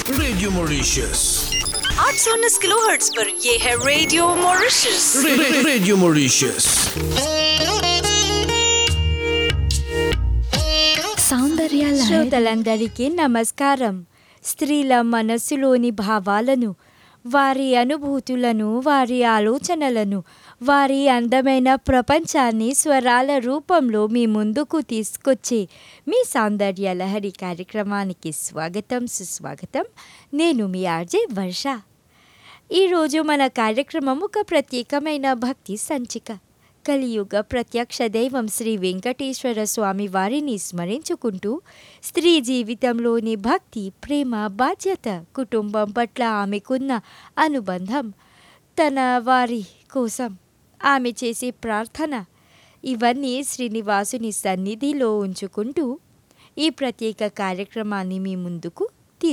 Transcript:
Radio Mauritius. 819 kilohertz पर ये है radio Mauritius Ra- Ra- Radio Mauritius. Soundarya Lahari శ్రోతలందరికీ నమస్కారం స్త్రీల మనస్సులోని భావాలను వారి అనుభూతులను వారి ఆలోచనలను వారి అందమైన ప్రపంచాన్ని స్వరాల రూపంలో మీ ముందుకు తీసుకొచ్చే మీ సౌందర్య లహరి కార్యక్రమానికి స్వాగతం సుస్వాగతం నేను మీ ఆర్జే వర్ష ఈరోజు మన కార్యక్రమం ఒక ప్రత్యేకమైన భక్తి సంచిక కలియుగ ప్రత్యక్ష దైవం శ్రీ వెంకటేశ్వర స్వామి వారిని స్మరించుకుంటూ స్త్రీ జీవితంలోని భక్తి ప్రేమ బాధ్యత కుటుంబం పట్ల ఆమెకున్న అనుబంధం తన వారి కోసం ఆమె చేసే ప్రార్థన ఇవన్నీ శ్రీనివాసుని సన్నిధిలో ఉంచుకుంటూ ఈ ప్రత్యేక కార్యక్రమాన్ని మీ ముందుకు